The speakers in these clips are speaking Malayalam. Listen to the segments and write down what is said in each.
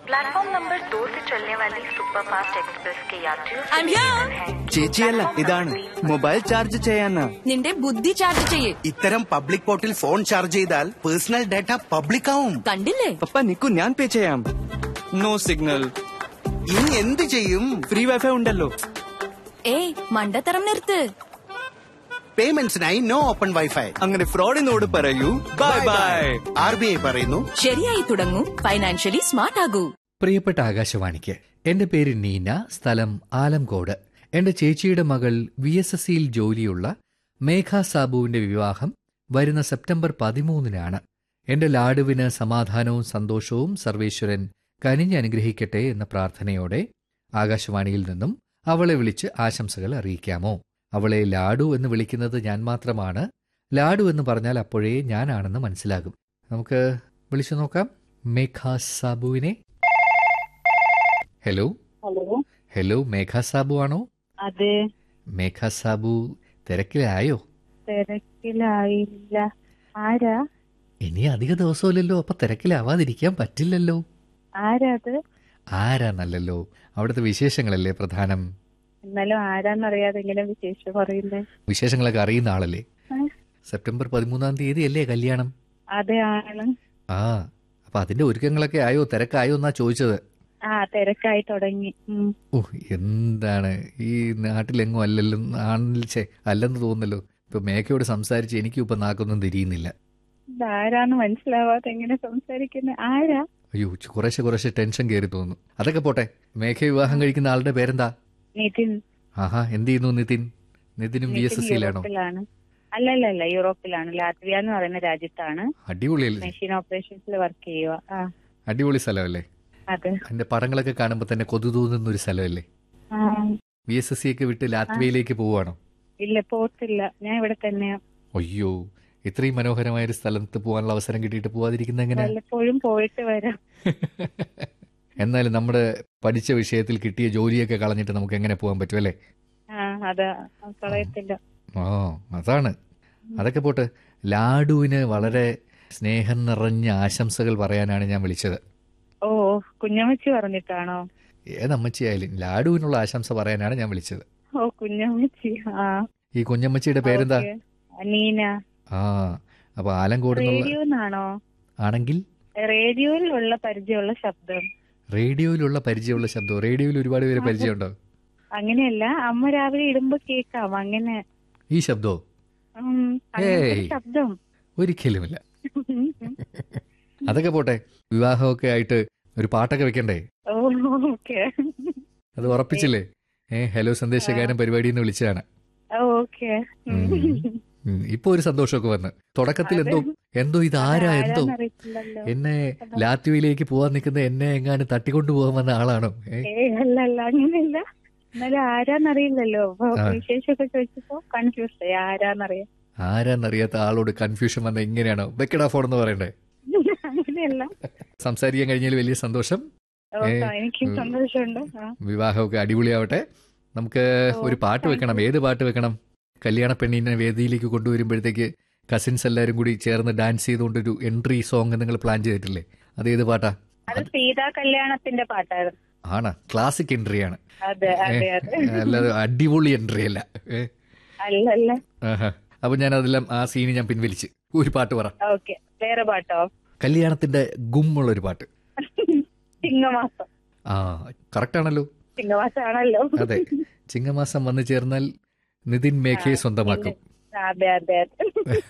प्लेटफॉर्म नंबर दो से चलने वाली सुपरफास्ट एक्सप्रेस के यात्रियों से I'm here. निवेदन है ചേച്ചിയല്ല ഇതാണ് മൊബൈൽ ചാർജ് ചെയ്യാനാ നിന്റെ ബുദ്ധി ചാർജ് ചെയ്യേ ഇത്തരം പബ്ലിക് പോർട്ടിൽ ഫോൺ ചാർജ് ചെയ്താൽ പേഴ്സണൽ ഡാറ്റ പബ്ലിക് ആവും കണ്ടില്ലേ പപ്പ നിക്കു ഞാൻ പേ ചെയ്യാം നോ സിഗ്നൽ ഇനി എന്ത് ചെയ്യും ഫ്രീ വൈഫൈ ഉണ്ടല്ലോ ഏയ് മണ്ടത്തരം നിർത്ത് പേയ്മെന്റ്സിനായി നോ ഓപ്പൺ വൈഫൈ അങ്ങനെ ഫ്രോഡിനോട് പറയൂ bye bye R B I പറയുന്നു ശരിയായി തുടങ്ങൂ ഫൈനാൻഷ്യലി സ്മാർട്ട് ആകൂ പ്രിയപ്പെട്ട ആകാശവാണിക്ക് എന്റെ പേര് നീന സ്ഥലം ആലംകോട് എന്റെ ചേച്ചിയുടെ മകൾ വി എസ് എസ് സിയിൽ ജോലിയുള്ള മേഘ സാബുവിന്റെ വിവാഹം വരുന്ന സെപ്റ്റംബർ പതിമൂന്നിനാണ് എന്റെ ലാഡുവിന് സമാധാനവും സന്തോഷവും സർവേശ്വരൻ കനിഞ്ഞനുഗ്രഹിക്കട്ടെ എന്ന പ്രാർത്ഥനയോടെ ആകാശവാണിയിൽ നിന്നും അവളെ വിളിച്ച് ആശംസകൾ അറിയിക്കാമോ അവളെ ലാഡു എന്ന് വിളിക്കുന്നത് ഞാൻ മാത്രമാണ് ലാഡു എന്ന് പറഞ്ഞാൽ അപ്പോഴേ ഞാനാണെന്ന് മനസ്സിലാകും നമുക്ക് വിളിച്ചു നോക്കാം മേഘ സാബുവിനെ hello hello hello Megha Sabu ആണോ അതെ മേഘ സാബു തിരക്കിലായോ തിരക്കിലായില്ല ആരാ ഇനി അധിക ദിവസമില്ലല്ലോ അപ്പൊ തിരക്കിലാവാതിരിക്കാൻ പറ്റില്ലല്ലോ ആരാ അത് ആരാന്നല്ലല്ലോ അവിടുത്തെ വിശേഷങ്ങളല്ലേ പ്രധാനം എന്നാലും ആരാന്നറിയാതെ ഇങ്ങനെ വിശേഷം പറയുന്നേ വിശേഷങ്ങളൊക്കെ അറിയുന്ന ആളല്ലേ ഏ? സെപ്റ്റംബർ പതിമൂന്നാം തീയതി അല്ലേ കല്യാണം അതെ ആണ് ആ അപ്പൊ അതിന്റെ ഒരുക്കങ്ങളൊക്കെ ആയോ തിരക്കായോ എന്നാ ചോദിച്ചത് ആ തിരക്കായി തുടങ്ങി ഉം. ഓ എന്താണ് ഈ നാട്ടിലെങ്ങും അല്ലല്ലോ ആണിൽ ഛെ, അല്ലെന്ന് തോന്നുന്നല്ലോ ഇപ്പൊ മേഘയോട് സംസാരിച്ച് എനിക്കും ഇപ്പൊ നാക്കൊന്നും തിരിയുന്നില്ല ഇതാരാന്ന് മനസ്സിലാവാതെ എങ്ങനെ സംസാരിക്കുന്നത് ആരാ അയ്യോ ചു- കുറേശ്ശെ കുറേശ്ശെ ടെൻഷൻ കയറി തോന്നുന്നു അതൊക്കെ പോട്ടെ മേഘ വിവാഹം കഴിക്കുന്ന ആളുടെ പേരെന്താ നിതിൻ ആഹാ എന്ത് ചെയ്യുന്നു നിതിൻ നിതിനും വി എസ് നിതിൻ എസ് സിയിലാണോ യൂറോപ്പിലാണ് അല്ലല്ല അല്ല യൂറോപ്പിലാണ് ലാത്വിയ എന്ന് പറയുന്ന രാജ്യത്താണ് അടിപൊളിയല്ലേ മെഷീൻ ഓപ്പറേഷൻസിൽ വർക്ക് ചെയ്യുക ആ അടിപൊളി സ്ഥലമല്ലേ അതെ അതിന്റെ പടങ്ങളൊക്കെ കാണുമ്പോൾ തന്നെ കൊതു തോന്നുന്ന ഒരു സ്ഥലമല്ലേ ആ, വി എസ് എസ് സി ഒക്കെ വിട്ട് ലാത്വിയയിലേക്ക് പോവാണോ ഇല്ല പോത്തില്ല ഞാൻ ഇവിടെ തന്നെയാ അയ്യോ ഇത്രയും മനോഹരമായ ഒരു സ്ഥലത്ത് പോകാനുള്ള അവസരം കിട്ടിയിട്ട് പോവാതിരിക്കുന്ന എങ്ങനെ വല്ലപ്പോഴും പോയിട്ട് വരാം എന്നാലും നമ്മുടെ പഠിച്ച വിഷയത്തിൽ കിട്ടിയ ജോലിയൊക്കെ കളഞ്ഞിട്ട് നമുക്ക് എങ്ങനെ പോകാൻ പറ്റും അല്ലേ ആ അതാ കളയത്തില്ല ആ അതാണ് അതൊക്കെ പോട്ട് ലാഡുവിന് വളരെ സ്നേഹം നിറഞ്ഞ ആശംസകൾ പറയാനാണ് ഞാൻ വിളിച്ചത് ഓ കുഞ്ഞമ്മച്ചി പറഞ്ഞിട്ടാണോ ഏതമ്മച്ചിയായാലും ലാഡുവിനുള്ള ആശംസ പറയാനാണ് ഞാൻ വിളിച്ചത് ഓ കുഞ്ഞമ്മച്ചി ആ ഈ കുഞ്ഞമ്മച്ചിയുടെ പേരെന്താ ഓക്കേ. നീന ആ അപ്പൊ ആലങ്കോട് എന്നുള്ള റേഡിയോന്നാണോ ആണെങ്കിൽ റേഡിയോയിലുള്ള പരിചയമുള്ള ശബ്ദം റേഡിയോയിലുള്ള പരിചയമുള്ള ശബ്ദം റേഡിയോയിൽ ഒരുപാട് പേര് പരിചയമുണ്ടോ അങ്ങനെയല്ല അമ്മ രാവിലെ ഇടുമ്പോ കേക്കാം അങ്ങനെ ഈ ശബ്ദോ ഉം, അങ്ങനത്തെ ഒരു ഏയ്. ശബ്ദം ഒരിക്കലുമില്ല അതൊക്കെ പോട്ടെ വിവാഹമൊക്കെ ആയിട്ട് ഒരു പാട്ടൊക്കെ വെക്കണ്ടേ ഓ ഓക്കെ അത് ഉറപ്പിച്ചില്ലേ ഏ ഹലോ സന്ദേശഗാനം പരിപാടിയിൽ നിന്ന് വിളിച്ചതാണ് ഓക്കെ ഉം. ഉം, ഇപ്പൊ ഒരു സന്തോഷമൊക്കെ വന്ന് തുടക്കത്തിൽ എന്തോ എന്തോ ഇത് ആരാ എന്തോ അറിയത്തില്ലല്ലോ എന്നെ ലാത്വിയിലേക്ക് പോവാൻ നിൽക്കുന്ന എന്നെ എങ്ങാനും തട്ടിക്കൊണ്ടു പോകാൻ വന്ന ആളാണോ ഏ ഏ അല്ല അല്ല അങ്ങനെയല്ല എന്നാലും ആരാന്നറിയില്ലല്ലോ അപ്പൊ ആ. വിശേഷമൊക്കെ ചോദിച്ചപ്പോ കൺഫ്യൂസ് ആയി ആരാന്നറിയാം ആരാന്നറിയാത്ത ആളോട് കൺഫ്യൂഷൻ വന്ന എങ്ങനെയാണോ വെക്കടാ ഫോൺ എന്ന് പറയണ്ടേ അങ്ങനെയല്ല സംസാരിക്കാൻ കഴിഞ്ഞാൽ വലിയ സന്തോഷം ഓ, ഏ, എനിക്കും ഉം. സന്തോഷമുണ്ട് ആ. വിവാഹമൊക്കെ അടിപൊളിയാവട്ടെ നമുക്ക് ഓ, ഒരു പാട്ട് വെക്കണം ഏത് പാട്ട് വെക്കണം കല്യാണ പെണ്ണിനെ വേദിയിലേക്ക് കൊണ്ടുവരുമ്പോഴത്തേക്ക് കസിൻസ് എല്ലാവരും കൂടി ചേർന്ന് ഡാൻസ് ചെയ്തുകൊണ്ടൊരു എൻട്രി സോങ് നിങ്ങൾ പ്ലാൻ ചെയ്തിട്ടില്ലേ അത് ഏത് പാട്ടാ അത് സീതാ കല്യാണത്തിന്റെ പാട്ടായിരുന്നു ആണ് ക്ലാസിക് എൻട്രി ആണ് അതെ അതെ അതെ അല്ലാതെ അടിപൊളി എൻട്രി അല്ല ഏ? അല്ലല്ല ആഹാ. അപ്പൊ ഞാൻ അതെല്ലാം ആ സീന് ഞാൻ പിൻവലിച്ച് ഒരു പാട്ട് പറ ഓക്കെ വേറെ പാട്ടോ കല്യാണത്തിന്റെ ഗുമ്മുള്ള ഒരു പാട്ട് ചിങ്ങമാസം ആ കറക്റ്റ് ആണല്ലോ ചിങ്ങമാസമാണല്ലോ അതെ ചിങ്ങമാസം വന്നു ചേർന്നാൽ നിതിൻ മേഘയെ സ്വന്തമാക്കും അതെ അതെ അതെ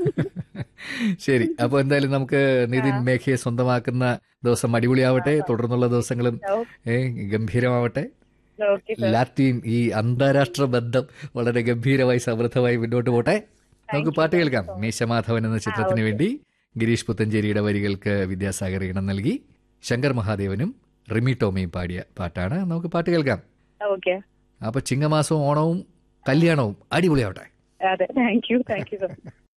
ശരി അപ്പൊ എന്തായാലും നമുക്ക് നിതിൻ മേഘയെ സ്വന്തമാക്കുന്ന ദിവസം അടിപൊളിയാവട്ടെ തുടർന്നുള്ള ദിവസങ്ങളും ഏ, ഗംഭീരമാവട്ടെ ഓക്കെ സർ ലാറ്റിൻ ഈ അന്താരാഷ്ട്ര ബന്ധം വളരെ ഗംഭീരമായി സമൃദ്ധമായി മുന്നോട്ട് പോട്ടെ നമുക്ക് പാട്ട് കേൾക്കാം മീശമാധവൻ എന്ന ചിത്രത്തിന് വേണ്ടി ഗിരീഷ് പുത്തഞ്ചേരിയുടെ വരികൾക്ക് വിദ്യാസാഗർ ഇണം നൽകി ശങ്കർ മഹാദേവനും റിമി ടോമിയും പാടിയ പാട്ടാണ് നമുക്ക് പാട്ട് കേൾക്കാം ഓക്കെ അപ്പൊ ചിങ്ങമാസവും ഓണവും കല്യാണവും അടിപൊളിയാവട്ടെ അതെ thank you thank you sir